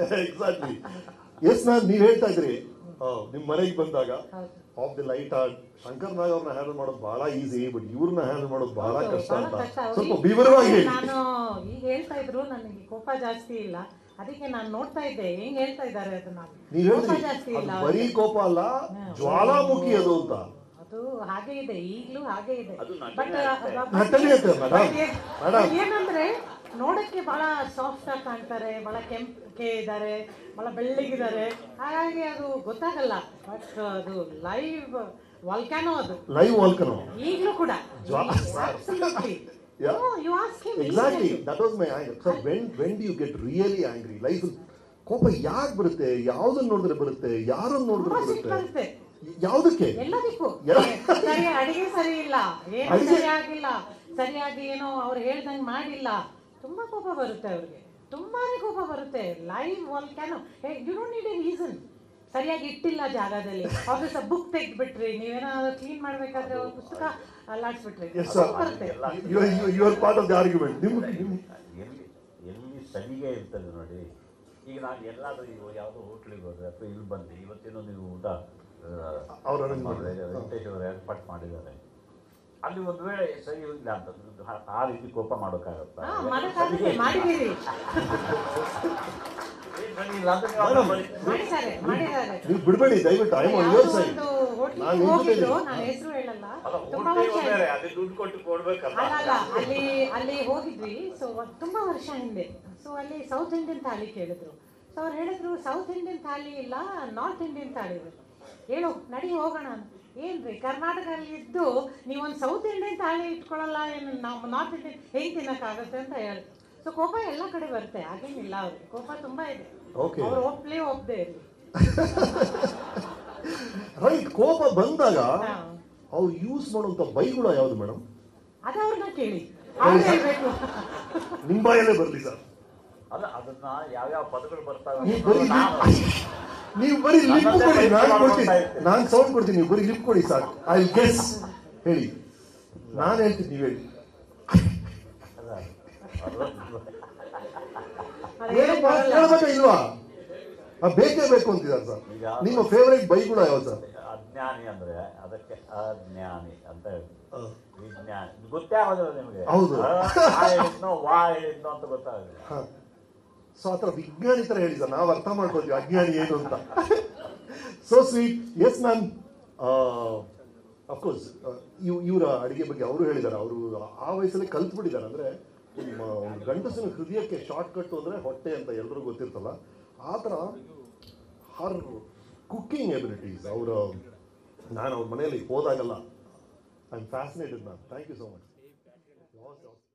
Exactly yes ma'am ನೀವ್ ಹೇಳ್ತಾ ಇದ್ರಿ ಆ, ನಿಮ್ ಮನೆಗೆ ಬಂದಾಗ ಹೌದು. Of the late art Shankar Nag ಅವ್ರನ್ನ ಹ್ಯಾಂಡಲ್ ಮಾಡೋದು ಬಹಳ ಈಸಿ ಬಟ್ ಇವ್ರನ್ನ ಹ್ಯಾಂಡಲ್ ಮಾಡೋದು ಬಹಳ ಹೌದು, ಕಷ್ಟ ಬಹಳ ಅಂತ ಕಷ್ಟ. ಅವ್ರು ಸ್ವಲ್ಪ ಈಗ- ವಿವರವಾಗಿ ಹೇಳಿ ನಾನು ಈಗ ಹೇಳ್ತಾ ಇದ್ರು ನನಗೆ ಕೋಪ ಜಾಸ್ತಿ ಇಲ್ಲ ಅದಕ್ಕೆ ನಾನು ನೋಡ್ತಾ ಇದ್ದೆ ಹೆಂಗ್ ಹೇಳ್ತಾ ಇದ್ದಾರೆ ಅದನ್ನ ನೀವ್ ಕೋಪ ಹೇಳಿದ್ರಿ ಜಾಸ್ತಿ ಇಲ್ಲ ಅದು ಬರೀ ಅವ್ರಿಗೆ. ಕೋಪ ಅಲ್ಲ ಜ್ವಾಲಾಮುಖಿ ಅದು ಅಂತ ಅದು ಹಾಗೆ ಇದೆ ಈಗಲೂ ಹಾಗೆ ಇದೆ ಅದು ನಟನೆ ಬಟ್ ಅಷ್ಟೇ. ನಟನೆ ಅಷ್ಟೇ, madam. madam. ಏನಂದ್ರೆ ನೋಡಕ್ಕೆ ಬಹಳ ಸಾಫ್ಟ್ ಆಗಿ ಕಾಣ್ತಾರೆ ಬಹಳ ಕೆಂಪಕ್ಕೆ ಇದ್ದಾರೆ ಬಹಳ ಬೆಳ್ಳಗಿದ್ದಾರೆ ಹಾಗಾಗಿ ಅದು ಗೊತ್ತಾಗಲ್ಲ ಬಟ್ ಅದು ಲೈವ್ ವಾಲ್ಕ್ಯಾನೋ ಅದು ಲೈವ್ ವಾಲ್ಕನೋ ಈಗಲೂ ಕೂಡ ಜ್ವಾ- Absolutely. Yeah. No, you ask him. he exactly will. That was my anger sir when when do you get really angry life ಕೋಪ ಯಾಕೆ ಬರುತ್ತೆ ಯಾವ್ದನ್ನ ನೋಡಿದ್ರೆ ಬರುತ್ತೆ ಯಾರನ್ನ ನೋಡಿದ್ರೆ ತುಂಬಾ ಸಿಟ್ಟು ಬರುತ್ತೆ ಬರುತ್ತೆ ಯಾವ್ದಕ್ಕೆ ಎಲ್ಲದಕ್ಕೂ ಎಲ್ಲ- ಸರಿ ಅಡಿಗೆ ಸರಿ ಇಲ್ಲ ಏನು ಅಡಿಗೆ- ಸರಿಯಾಗಿಲ್ಲ ಸರಿಯಾಗಿ ಏನೋ ಅವ್ರು ಹೇಳ್ದಂಗೆ ಮಾಡಿಲ್ಲ ತುಂಬಾ ಕೋಪ ಬರುತ್ತೆ ಅವ್ರಿಗೆ ತುಂಬಾನೇ ಕೋಪ ಬರುತ್ತೆ live volcano you don't need a reason ಸರಿಯಾಗಿ ಇಟ್ಟಿಲ್ಲ ಜಾಗದಲ್ಲಿ ಆಫೀಸ್ ಬುಕ್ ತೆಗೆದ್ಬಿಟ್ರಿ ನೀವೇನಾದ್ರು ಕ್ಲೀನ್ ಮಾಡ್ಬೇಕಾದ್ರೆ ಅವ್ರ ಪುಸ್ತಕ ಅಲ್ಲಾಡ್ಸ್ಬಿಟ್ರಿ ಎಸ್ ಸರ್ ಕೋಪ ಬರುತ್ತೆ you are part of the argument ನಿಮ್ ನಿಮ್ ಎಲ್ಲಿ ಎಲ್ಲಿ ಸಲಿಗೆ ಇರ್ತದೆ ನೋಡಿ ಈಗ ನಾನು ಎಲ್ಲಾದ್ರೂ ಈಗ ಯಾವುದೋ ಹೋಟ್ಲಿಗೆ ಹೋದ್ರೆ ಅಥವಾ ಇಲ್ಲಿ ಬಂದು ಇವತ್ತೇನೋ ನೀವು ಊಟ ಅವ್ರು arrange ಮಾಡಿದ್ರೆ ವೆಂಕಟೇಶ್ ಅವರು ಏರ್ಪಾಟ್ ಮಾಡಿದ್ದಾರೆ ಅಲ್ಲಿ ಒಂದು ವೇಳೆ ಸರಿ ಇಲ್ಲ ಅಂತ ಆ- ಆ ರೀತಿ ಕೋಪ ಮಾಡೋಕ್ಕಾಗತ್ತಾ ಹಾ ಮಾಡೋಕ್ಕಾಗುತ್ತೆ ಮಾಡಿದ್ದೀರಿ ಏನ್ ಸರಿ ಇಲ್ಲ ಅಂದ್ರೆ ನೀವು ಅದನ್ನ ಬರೀ- ಮಾಡಿದ್ದಾರೆ ಮಾಡಿದ್ದಾರೆ ನೀವು ಬಿಡಬೇಡಿ ದಯವಿಟ್ಟು ಐ ಆನ್ ಯುವರ್ ಯಾವುದೋ ಸೈಡ್ ಒಂದು ಹೋಟ್ಲಿಗೆ ನಾನು ಹೋಗಿದ್ರು ನಿಂತಿದ್ದೀನಿ. ನಾನು ಹೆಸರು ಹೇಳಲ್ಲ ಅಲ್ಲ ತುಂಬಾ ಹೋಟ್ಲಿಗೆ ವರ್ಷ ಹೋದ್ರೆ ಆಯ್ತು. ಅದೇ ದುಡ್ಡು ಕೊಟ್ಟು ಕೊಡ್ಬೇಕಲ್ಲ ಅಲ್ಲ ಅಲ್ಲ ಅಲ್ಲಿ ಅಲ್ಲಿ ಹೋಗಿದ್ವಿ ಸೊ ತುಂಬಾ ವರ್ಷ ಹಿಂದೆ ಸೊ ಅಲ್ಲಿ ಸೌತ್ ಇಂಡಿಯನ್ ಥಾಲಿ ಕೇಳಿದ್ರು ಸೊ ಅವ್ರು ಹೇಳಿದ್ರು ಸೌತ್ ಇಂಡಿಯನ್ ಥಾಲಿ ಇಲ್ಲ ನಾರ್ತ್ ಇಂಡಿಯನ್ ಥಾಲಿ ಇದೆ ಹೇಳು ನಡಿ ಹೋಗೋಣ ಅಂತ. ಏನ್ರಿ ಕರ್ನಾಟಕದಲ್ಲಿ ಇದ್ದು ನೀವೊಂದು ಸೌತ್ ಇಂಡಿಯನ್ ಥಾಲಿ ಇಟ್ಕೊಳ್ಳಲ್ಲ ಏನು ನಾವು ನಾರ್ತ್ ಇಂಡಿಯನ್ ಹೆಂಗ್ ತಿನ್ನಕ್ಕಾಗುತ್ತೆ ಅಂತ ಹೇಳಿ ಸೊ ಕೋಪ ಎಲ್ಲ ಕಡೆ ಬರುತ್ತೆ ಹಾಗೇನಿಲ್ಲ ಅವ್ರಿಗೆ ಕೋಪ ತುಂಬಾ ಇದೆ Okay. ಅವ್ರು ಒಪ್ಲಿ ಒಪ್ಪದೆ ಇರಲಿ ರೈಟ್ ಕೋಪ ಬಂದಾಗ ಹಾ. ಅವ್ರು ಯೂಸ್ ಮಾಡುವಂತ ಬೈಗುಳ ಯಾವ್ದು ಮೇಡಮ್ ಅದು ಅವ್ರನ್ನ ಕೇಳಿ ಅವ್ರು ಹೇಳ್ಬೇಕು ನಿಮ್ ಬಾಯಲ್ಲೇ ಬರ್ಲಿ ಸರ್ ಅಲ್ಲ ಅದನ್ನ ಯಾವ್ಯಾವ ಪದಗಳು ಬರ್ತಾವೆ ನೀವು ಬರೀ ನಾನು- ನೀವು ಬರೀ ಲಿಪ್ ನನ್ನದೇ ಕೊಡಿ ನಾನು ಮಾಡ್ಕೊಳ್ತಾ ಕೊಡ್ತೀನಿ ಇರ್ತೀನಿ. ನಾನು ಸೌಂಡ್ ಕೊಡ್ತೀನಿ ನೀವು ಬರೀ ಲಿಪ್ ಕೊಡಿ ಸಾಕು ಐ ಗೆಸ್ ಹೇಳಿ ನಾನು ಹೇಳ್ತೀನಿ ನೀವು ಹೇಳಿ ಅಲ್ಲ, ಅದು- ಅದು ಏನಪ್ಪ ಹೇಳಕ್ ಬರಲ್ಲ. ಕೇಳ್ಬೇಕಾ ಇಲ್ವಾ ಆ, ಬೇಕೇ ಬೇಕು ಅಂತಿದ್ದಾರೆ ಸರ್ ಈಗ ನಿಮ್ಮ ಫೇವರೇಟ್ ಬೈಗುಳ ಯಾವ್ದು ಸರ್ ಅಜ್ಞಾನಿ ಅಂದ್ರೆ ಅದಕ್ಕೆ ಅಜ್ಞಾನಿ ಅಂತ ಹೇಳ್ತೀವಿ ಆ. ವಿಜ್ಞಾನಿ ಗೊತ್ತೇ ಆಗೋದಿಲ್ಲ ನಿಮಗೆ ಹೌದು. ಆ, ಆ ಹೇಳಿದ್ನೋ ವಾ ಹೇಳಿದ್ನೋ ಅಂತ ಗೊತ್ತಾಗೋದಿಲ್ಲ ಹಾ ಸೊ ಆ ಥರ ವಿಜ್ಞಾನಿ ಥರ ಹೇಳಿ ಸರ್ ನಾವು ಅರ್ಥ ಮಾಡ್ಕೊಳ್ತೀವಿ ಅಜ್ಞಾನಿ ಏನು ಅಂತ so sweet yes ma'am of course ಇವ್ ಇವರ ಅಡಿಗೆ ಬಗ್ಗೆ ಅವರು ಹೇಳಿದ್ದಾರೆ ಅವರು ಆ ವಯಸ್ಸಲ್ಲಿ ಕಲ್ತ್ಬಿಟ್ಟಿದ್ದಾರೆ ಅಂದರೆ ನಿಮ್ಮ ಒಂದು ಗಂಡಸಿನ ಹೃದಯಕ್ಕೆ ಶಾರ್ಟ್ ಕಟ್ ಅಂದರೆ ಹೊಟ್ಟೆ ಅಂತ ಎಲ್ರಿಗೂ ಗೊತ್ತಿರ್ತಲ್ಲ ಆ ಥರ ಹರ್ ಕುಕ್ಕಿಂಗ್ ಎಬಿಲಿಟೀಸ್ ಅವರ ನಾನು ಅವ್ರ ಮನೆಯಲ್ಲಿ ಹೋದಾಗಲ್ಲ I am fascinated ma'am thank you so much